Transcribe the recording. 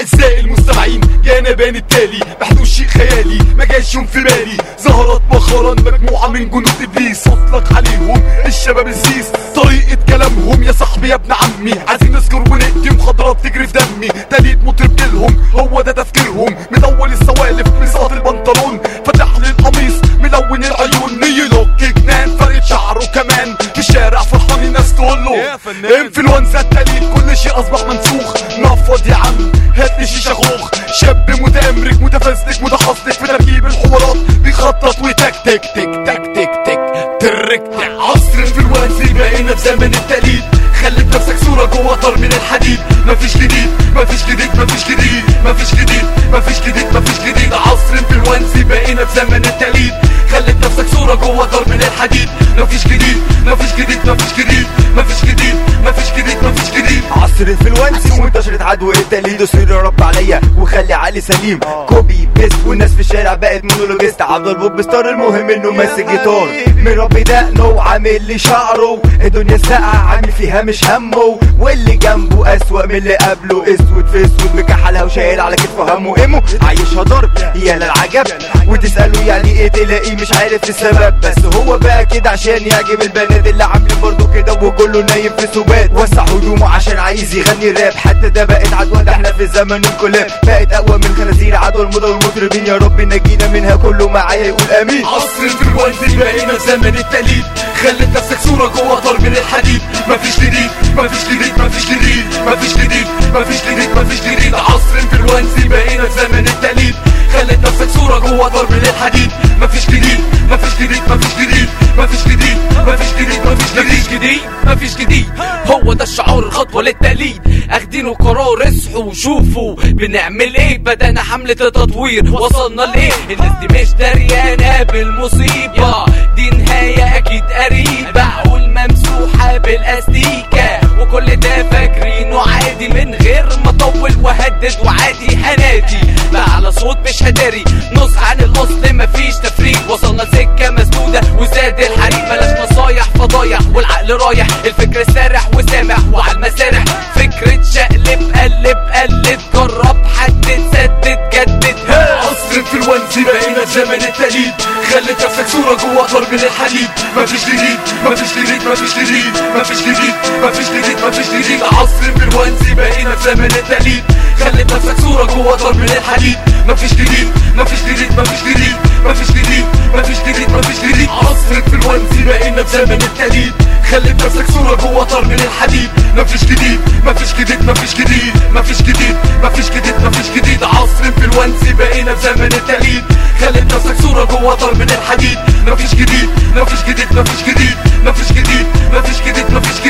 اعزائي المستمعين جانا بان التالي بحدوث شيء خيالي ما جاش يوم في بالي ظهرت مؤخرا مجموعه من جنود ابليس اطلق عليهم الشباب السيس طريقه كلامهم يا صاحبي يا ابن عمي عايزين نسكر ونقتي مخدرات تجري في دمي تليت مطرب جيلهم هو ده تفكيرهم مدول السوالف مسقط البنطلون فتح لي القميص ملون العيون نيلوك جنان فرقة شعره كمان في الشارع فرحان الناس تقول له يا فنان. انفلونزا التليت كل شيء اصبح منسوخ نفض يا عم هات لي شيشه خوخ شاب متأمرك متفزلك متخصص في تركيب الحوارات بيخطط وتك تك تك تك تك تك ترك تك عصر انفلونزي بقينا في زمن التقليد خلت نفسك صورة جوه طار من الحديد مفيش جديد مفيش جديد مفيش جديد مفيش جديد مفيش جديد مفيش جديد عصر انفلونزي بقينا في زمن التقليد خلت نفسك صورة جوه طار من الحديد مفيش جديد مفيش جديد مفيش جديد مفيش جديد مفيش جديد مفيش جديد عصر الانفلونسي وانتشرت عدوى التقليد وصير يا رب عليا وخلي علي سليم كوبي بيست والناس في الشارع بقت مونولوجيست عبد البوب ستار المهم انه ماسك جيتار من ربي دقنه وعامل لي شعره الدنيا ساقعة عامل فيها مش همه واللي جنبه اسوأ من اللي قبله اسود في اسود مكحلها وشايل على كتفه همه ايمو عايشها ضرب يا للعجب وتسأله يعني ايه تلاقيه مش عارف السبب بس هو بقى كده عشان يعجب البنات اللي عاملين برضه كده وكله نايم في سبات وسع هدومه عشان عايز يغني راب حتى ده بقت عدوى ده احنا في زمن الكلاب بقت اقوى من خنازير عدوى الموضة والمطربين يا رب نجينا منها كله معايا يقول امين عصر الفلوانزي بقينا في زمن التقليد خلت نفسك صورة جوه طار من الحديد مفيش جديد مفيش جديد مفيش جديد مفيش جديد مفيش جديد مفيش جديد عصر الفلوانزي بقينا في زمن التقليد خلت نفسك صورة جوه طار من الحديد مفيش جديد مفيش جديد مفيش جديد مفيش جديد مفيش جديد مفيش مفيش جديد جديد مفيش جديد هو ده الشعار الخطوة للتقليد اخدينه قرار اصحوا وشوفوا بنعمل ايه بدأنا حملة التطوير وصلنا لايه الناس دي مش دريانة بالمصيبة دي نهاية اكيد قريبة عقول ممسوحة بالاستيكة وكل ده فاكرينه عادي من غير ما اطول وهدد وعادي هنادي بقى على صوت مش هداري نص عن الاصل مفيش تفريق وصلنا سكة مسدودة وزاد الحريق بلاش نصايح فضايح والعقل رايح الفكر سارح وسامح وعلى المسارح فكرة شقلب قلب قلد جرب حدد سدد جدد ها عصر الفلوانزي بقينا في زمن التقليد خلت نفسك صورة جوه طار من الحديد مفيش جديد مفيش جديد مفيش جديد مفيش جديد مفيش جديد مفيش جديد عصر الفلوانزي بقينا في زمن التقليد خلت نفسك صورة جوه طار من الحديد مفيش جديد مفيش جديد مفيش جديد مفيش جديد مفيش جديد مفيش جديد عصر الفلوانزي بقينا في زمن التقليد خلت نفسك صورة جوه طار من الحديد مفيش جديد مفيش جديد مفيش جديد مفيش جديد مفيش جديد مفيش جديد عصر انفلونسي بقينا في زمن التقليد خلت نفسك صورة جوه طار من الحديد مفيش جديد مفيش جديد مفيش جديد مفيش جديد مفيش جديد مفيش